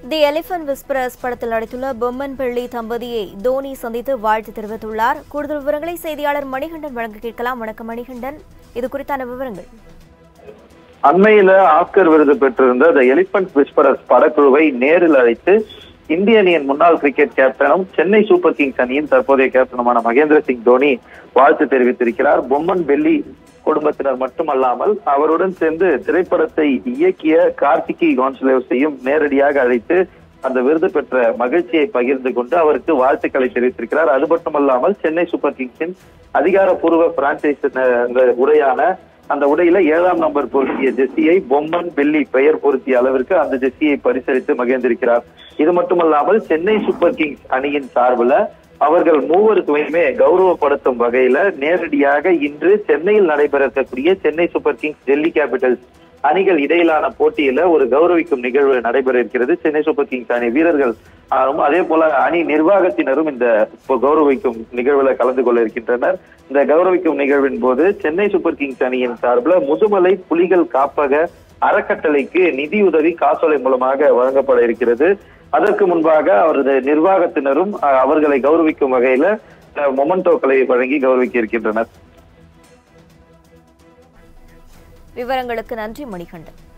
தி elephant whisperers படத்தில் நடித்துள்ள பொம்மன் பிள்ளை தம்பதியை தோனி சந்தித்து வாழ்த்து தெரிவித்துள்ளார் கூடுதல் விவரங்களை செய்தியாளர் மணிகண்டன் வழங்க கேட்கலாம் வணக்கம் மணிகண்டன் இது குறித்தான விவரங்கள் அண்மையில ஆஸ்கர் விருது பெற்றிருந்த த எலிபென்ட் விஸ்பரஸ் படக்குழுவை நேரில் அழைத்து இந்திய அணியின் முன்னாள் கிரிக்கெட் கேப்டனும் சென்னை சூப்பர் கிங்ஸ் அணியின் தற்போதைய கேப்டனுமான மகேந்திர சிங் தோனி வாழ்த்து தெரிவித்திருக்கிறார் பொம்மன் பெல்லி குடும்பத்தினர் மட்டுமல்லாமல் அவருடன் சேர்ந்து திரைப்படத்தை இயக்கிய கார்த்திகி கான்சலேவ்ஸையும் நேரடியாக அழைத்து அந்த விருது பெற்ற மகிழ்ச்சியை பகிர்ந்து கொண்டு அவருக்கு வாழ்த்துக்களை தெரிவித்திருக்கிறார் அது மட்டுமல்லாமல் சென்னை சூப்பர் கிங்ஸின் அதிகாரப்பூர்வ பிரான்சைஸ் அந்த உரையான அந்த உடையில ஏழாம் நம்பர் பொருத்திய ஜெஸ்ஸியை பொம்மன் வெள்ளி பெயர் பொருத்திய அளவிற்கு அந்த ஜெஸ்ஸியை பரிசளித்து மகிழ்ந்திருக்கிறார் இது மட்டுமல்லாமல் சென்னை சூப்பர் கிங்ஸ் அணியின் சார்பில் அவர்கள் மூவருக்குமே கௌரவப்படுத்தும் வகையில நேரடியாக இன்று சென்னையில் நடைபெற இருக்கக்கூடிய Chennai super kings Delhi capitals அணிகள் இடையிலான போட்டியில ஒரு கௌரவிக்கும் நிகழ்வு நடைபெற இருக்கிறது சென்னை சூப்பர் கிங்ஸ் அணி வீரர்கள் ஆரும் அதே போல அணி நிர்வாகத்தினரும் இந்த கௌரவிக்கும் நிகழ்வுல கலந்து கொள்ள இருக்கின்றனர் இந்த கௌரவிக்கும் நிகழ்வின் போது சென்னை சூப்பர் கிங்ஸ் அணியின் சார்பில் முதுமலை புலிகள் காப்பக அறக்கட்டளைக்கு நிதியுதவி காசோலை மூலமாக வழங்கப்பட இருக்கிறது அதற்கு முன்பாக அவரது நிர்வாகத்தினரும் அவர்களை கௌரவிக்கும் வகையில மொமெண்டோக்களை வழங்கி கௌரவிக்க இருக்கின்றனர் விவரங்களுக்கு நன்றி மணிகண்டன்